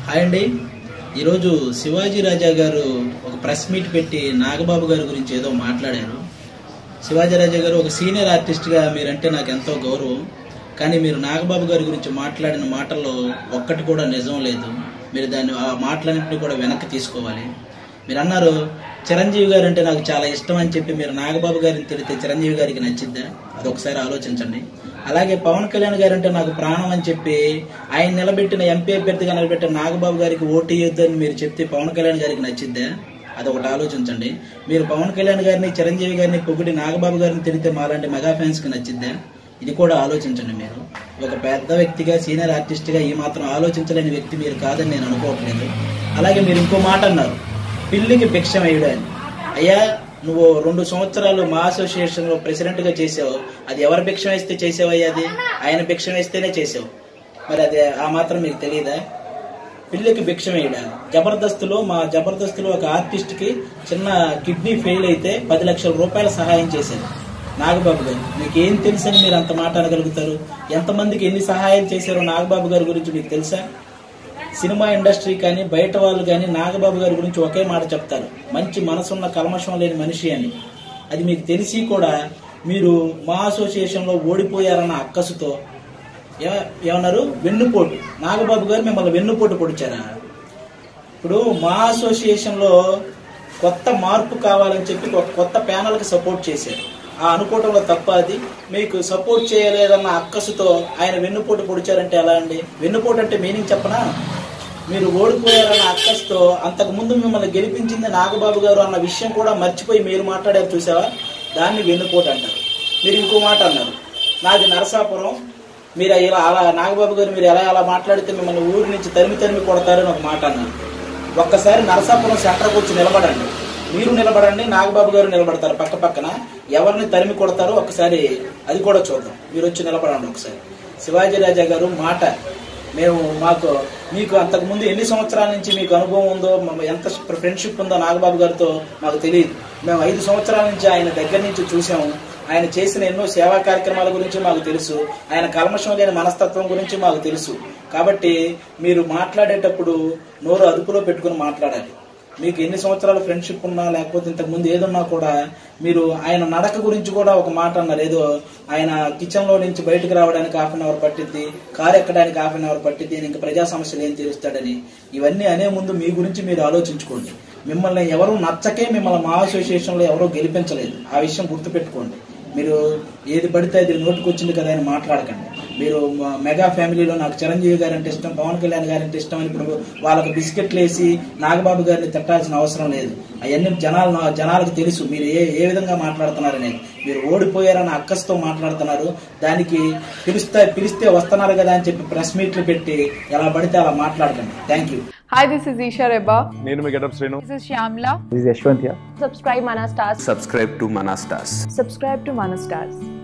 Hi అండి ఈరోజు శివాజీ రాజా గారు ఒక ప్రెస్ మీట్ పెట్టి నాగబాబు గారి గురించి ఏదో మాట్లాడారు శివాజీ రాజా గారు ఒక సీనియర్ ఆర్టిస్ట్గా మీరంటే నాకు ఎంతో గౌరవం కానీ మీరు నాగబాబు గారి గురించి మాట్లాడిన మాటల్లో ఒక్కటి కూడా నిజం లేదు మీరు దాన్ని ఆ మాటలన్నింటినీ కూడా వెనక్కి తీసుకోవాలి మీరు అన్నారు చిరంజీవి గారు అంటే నాకు చాలా ఇష్టం అని చెప్పి మీరు నాగబాబు గారిని తిడితే చిరంజీవి గారికి నచ్చిద్దా అది ఒకసారి ఆలోచించండి అలాగే పవన్ కళ్యాణ్ గారు అంటే నాకు ప్రాణం అని చెప్పి ఆయన నిలబెట్టిన ఎంపీ అభ్యర్థిగా నిలబెట్టిన నాగబాబు గారికి ఓటు ఇవ్వద్దని మీరు చెప్తే పవన్ కళ్యాణ్ గారికి నచ్చిద్దా అది ఒకటి ఆలోచించండి మీరు పవన్ కళ్యాణ్ గారిని చిరంజీవి గారిని పొగిడి నాగబాబు గారిని తిడితే మాలాంటి మెగా ఫ్యాన్స్ కి నచ్చిద్దా ఇది కూడా ఆలోచించండి మీరు ఒక పెద్ద వ్యక్తిగా సీనియర్ ఆర్టిస్ట్గా ఈ మాత్రం ఆలోచించలేని వ్యక్తి మీరు కాదని నేను అనుకోవట్లేదు అలాగే మీరు ఇంకో మాట అన్నారు పిల్లికి భిక్షం వేయడం అని. అయ్యా నువ్వు రెండు సంవత్సరాలు మా అసోసియేషన్ లో ప్రెసిడెంట్ గా చేసావు అది ఎవరు భిక్షం వేస్తే చేసావయ్యా అది ఆయన భిక్షం వేస్తేనే చేసావు మరి అది ఆ మాత్రం మీకు తెలియదా పిల్లికి భిక్షం వేయడం జబర్దస్త్లో మా జబర్దస్త్లో ఒక ఆర్టిస్ట్ కి చిన్న కిడ్నీ ఫెయిల్ అయితే పది లక్షల రూపాయల సహాయం చేశారు నాగబాబు గారు మీకు ఏం తెలుసని మీరు అంత మాట అనగలుగుతారు ఎంతమందికి ఎన్ని సహాయం చేశారో నాగబాబు గారి గురించి మీకు తెలుసా సినిమా ఇండస్ట్రీ కానీ బయట వాళ్ళు కానీ నాగబాబు గారి గురించి ఒకే మాట చెప్తారు మంచి మనసున్న కల్మషం లేని మనిషి అని అది మీకు తెలిసి కూడా మీరు మా అసోసియేషన్లో ఓడిపోయారన్న అక్కసుతో ఏ- ఏమన్నారు వెన్నుపోటు నాగబాబు గారు మిమ్మల్ని వెన్నుపోటు పొడిచారా ఇప్పుడు మా అసోసియేషన్లో కొత్త మార్పు కావాలని చెప్పి ఒక కొత్త ప్యానల్కి సపోర్ట్ చేశారు ఆ అనుకోవటంలో తప్ప అది మీకు సపోర్ట్ చేయలేదన్న అక్కసుతో ఆయన వెన్నుపోటు పొడిచారంటే ఎలా అండి వెన్నుపోటు అంటే మీనింగ్ చెప్పనా మీరు ఓడిపోయారన్న అక్కసుతో అంతకు ముందు మిమ్మల్ని గెలిపించింది నాగబాబు గారు అన్న విషయం కూడా మర్చిపోయి మీరు మాట్లాడారు చూసావా దాన్ని వెన్నుపోటు అంటారు మీరు ఇంకో మాట అన్నారు నాది నరసాపురం మీరు ఇలా అలా నాగబాబు గారు మీరు ఎలా అలా మాట్లాడితే మిమ్మల్ని ఊరి నుంచి తరిమి తరిమి కొడతారని ఒక మాట అన్నారు ఒక్కసారి నరసాపురం సెంటర్కి వచ్చి నిలబడండి మీరు నిలబడండి నాగబాబు గారు నిలబడతారు పక్క పక్కన ఎవరిని తరిమి కొడతారో ఒకసారి అది కూడా చూద్దాం మీరు వచ్చి నిలబడండి ఒకసారి శివాజీ రాజా గారు మాట మేము మాకు మీకు అంతకు ముందు ఎన్ని సంవత్సరాల నుంచి మీకు అనుభవం ఉందో మ- ఎంత ఫ్రెండ్షిప్ ఉందో నాగబాబు గారితో మాకు తెలియదు మేము ఐదు సంవత్సరాల నుంచి ఆయన దగ్గర నుంచి చూసాము ఆయన చేసిన ఎన్నో సేవా కార్యక్రమాల గురించి మాకు తెలుసు ఆయన కల్మషం లేని మనస్తత్వం గురించి మాకు తెలుసు కాబట్టి మీరు మాట్లాడేటప్పుడు నోరు అదుపులో పెట్టుకుని మాట్లాడాలి మీకు ఎన్ని సంవత్సరాల ఫ్రెండ్షిప్ ఉన్నా లేకపోతే ఇంతకు ముందు ఏదున్నా కూడా మీరు ఆయన నడక గురించి కూడా ఒక మాట అన్నారు ఏదో ఆయన కిచెన్ లో నుంచి బయటకు రావడానికి హాఫ్ అన్ అవర్ పట్టిద్ది కారు ఎక్కడానికి హాఫ్ అన్ అవర్ పట్టిద్ది ఈయన ఇంకా ప్రజా సమస్యలు ఏం తీరుస్తాడని ఇవన్నీ అనే ముందు మీ గురించి మీరు ఆలోచించుకోండి మిమ్మల్ని ఎవరు నచ్చకే మిమ్మల్ని మా అసోసియేషన్ లో ఎవరో గెలిపించలేదు ఆ విషయం గుర్తుపెట్టుకోండి మీరు ఏది పడితే అది నోటికి వచ్చింది కదా అని మాట్లాడకండి మీరు మా మెగా ఫ్యామిలీలో నాకు చిరంజీవి గారు అంటే ఇష్టం పవన్ కళ్యాణ్ గారు అంటే ఇష్టం అని ఇప్పుడు వాళ్ళకి బిస్కెట్లు వేసి నాగబాబు గారిని తిట్టాల్సిన అవసరం లేదు అవన్నీ జనాలు జనాలకు తెలుసు మీరు ఏ ఏ విధంగా మాట్లాడుతున్నారని మీరు ఓడిపోయారని అక్కస్తో మాట్లాడుతున్నారు దానికి పిలిస్తే పిలిస్తే వస్తున్నారు కదా అని చెప్పి ప్రెస్ మీట్లు పెట్టి ఎలా పడితే అలా మాట్లాడకండి thank you Hi, this is Isha Reba. నేను మీ getup Srinu This is Shyamla. This is Yashwant here. subscribe Mana Stars. subscribe to Manastas. Subscribe to Mana Stars.